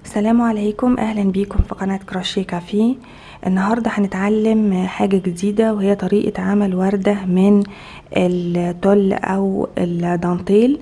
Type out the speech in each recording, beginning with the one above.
السلام عليكم اهلا بيكم في قناة كراشيه كافيه النهاردة هنتعلم حاجة جديدة وهي طريقة عمل وردة من التل او الدانتيل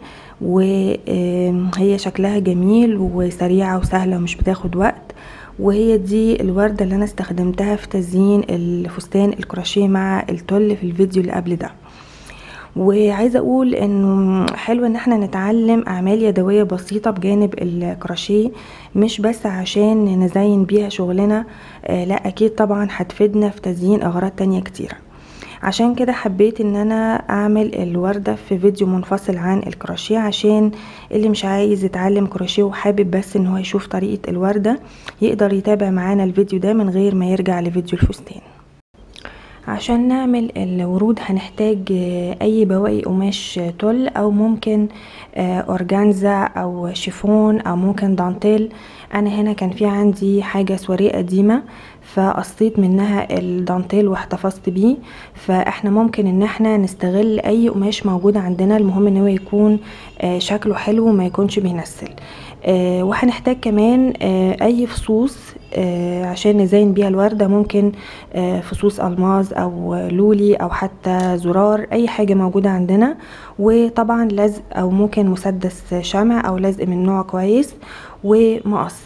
وهي شكلها جميل وسريعة وسهلة ومش بتاخد وقت وهي دي الوردة اللي انا استخدمتها في تزيين الفستان الكراشيه مع التل في الفيديو اللي قبل ده وعايزه اقول انه حلو ان احنا نتعلم اعمال يدويه بسيطه بجانب الكراشيه مش بس عشان نزين بيها شغلنا آه لا اكيد طبعا هتفيدنا في تزيين اغراض تانية كتيره عشان كده حبيت ان انا اعمل الوردة في فيديو منفصل عن الكراشيه عشان اللي مش عايز يتعلم كروشيه وحابب بس ان هو يشوف طريقة الوردة يقدر يتابع معانا الفيديو ده من غير ما يرجع لفيديو الفستان عشان نعمل الورود هنحتاج اي بواقي قماش تل او ممكن اورجانزا او شيفون او ممكن دانتيل انا هنا كان في عندي حاجه سواريه قديمه فقصيت منها الدانتيل واحتفظت بيه فاحنا ممكن ان احنا نستغل اي قماش موجود عندنا المهم ان هو يكون شكله حلو وما يكونش بينسل وهنحتاج كمان اي فصوص عشان نزين بيها الوردة ممكن فصوص الماظ او لولي او حتى زرار اي حاجة موجودة عندنا وطبعا لزق او ممكن مسدس شمع او لزق من نوع كويس ومقص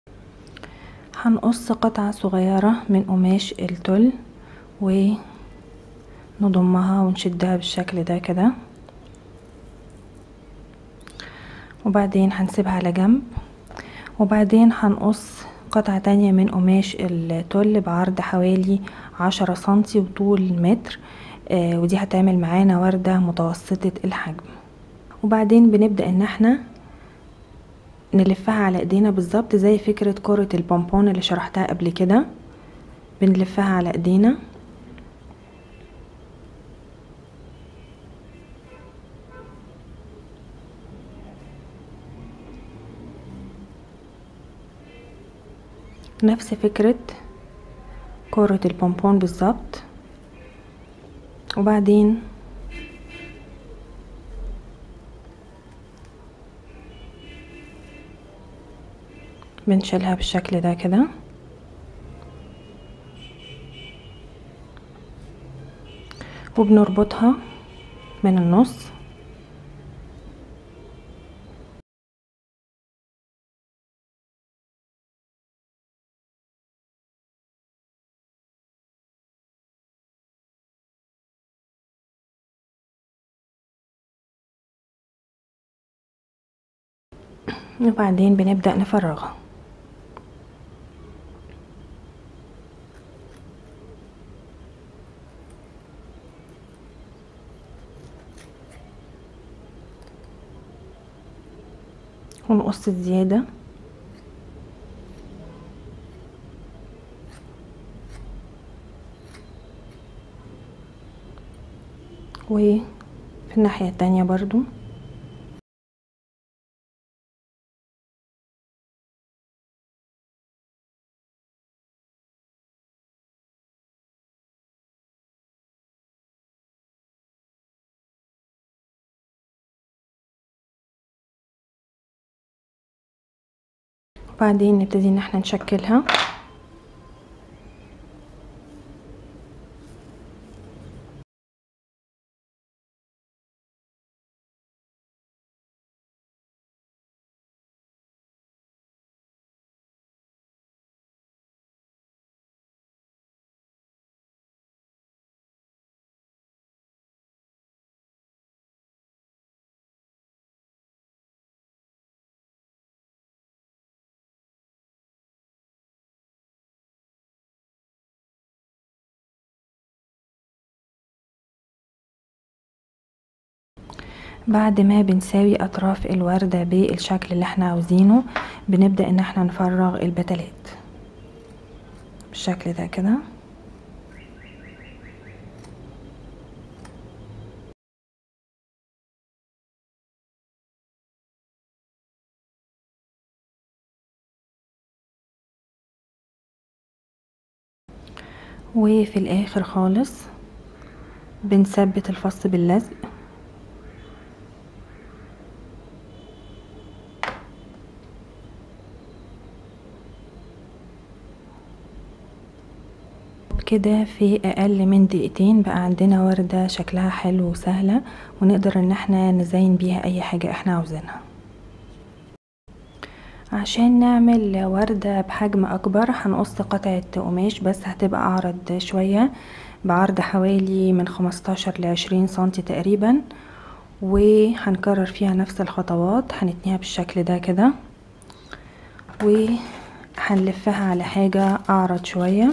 هنقص قطعة صغيرة من قماش التل ونضمها ونشدها بالشكل ده كده وبعدين هنسيبها على جنب وبعدين هنقص قطعة تانية من قماش التل بعرض حوالي عشرة سنتي وطول متر آه ودي هتعمل معانا وردة متوسطة الحجم وبعدين بنبدأ ان احنا نلفها على ايدينا بالظبط زي فكرة كرة البونبون اللي شرحتها قبل كده بنلفها على ايدينا نفس فكرة كرة البونبون بالظبط وبعدين بنشيلها بالشكل ده كده وبنربطها من النص وبعدين بنبدأ نفرغها ونقص الزيادة وفي الناحية التانية برضو وبعدين نبتدي ان احنا نشكلها بعد ما بنساوي اطراف الوردة بالشكل اللي احنا عاوزينه بنبدأ ان احنا نفرغ البتلات بالشكل ده كده وفي الاخر خالص بنثبت الفص باللزق وبكده في اقل من دقيقتين بقى عندنا وردة شكلها حلو وسهلة ونقدر ان احنا نزين بيها اي حاجة احنا عاوزينها عشان نعمل وردة بحجم اكبر هنقص قطعة قماش بس هتبقى اعرض شوية بعرض حوالي من خمستاشر لعشرين سنتي تقريبا وهنكرر فيها نفس الخطوات هنتنيها بالشكل ده كده وهنلفها على حاجة اعرض شوية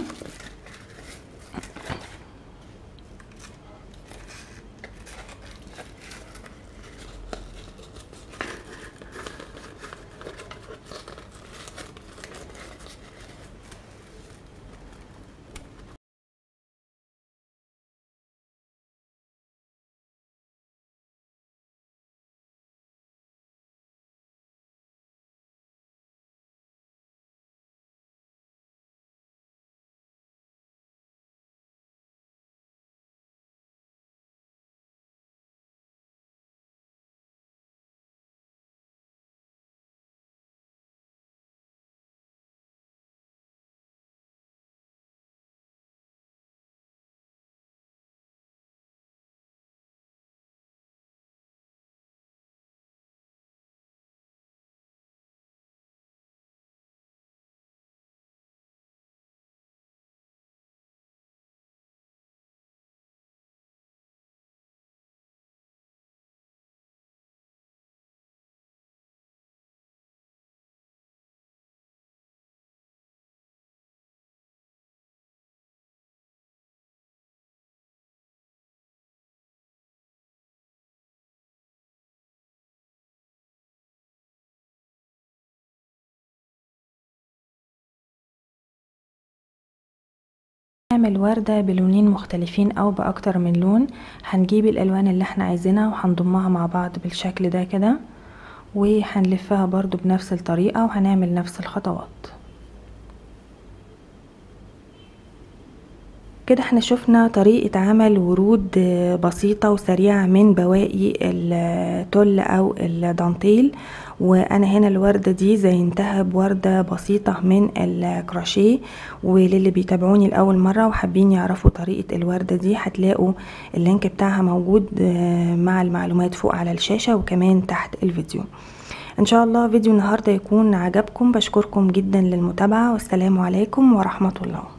نعمل وردة بلونين مختلفين او باكتر من لون هنجيب الالوان اللي احنا عايزينها وهنضمها مع بعض بالشكل ده كده وهنلفها برضو بنفس الطريقة وهنعمل نفس الخطوات كده احنا شفنا طريقة عمل ورود بسيطة وسريعة من بواقي التل او الدانتيل وانا هنا الوردة دي زينتها بوردة بسيطة من الكراشيه وللي بيتابعوني لاول مرة وحابين يعرفوا طريقة الوردة دي هتلاقوا اللينك بتاعها موجود مع المعلومات فوق على الشاشة وكمان تحت الفيديو ان شاء الله فيديو النهاردة يكون عجبكم بشكركم جدا للمتابعة والسلام عليكم ورحمة الله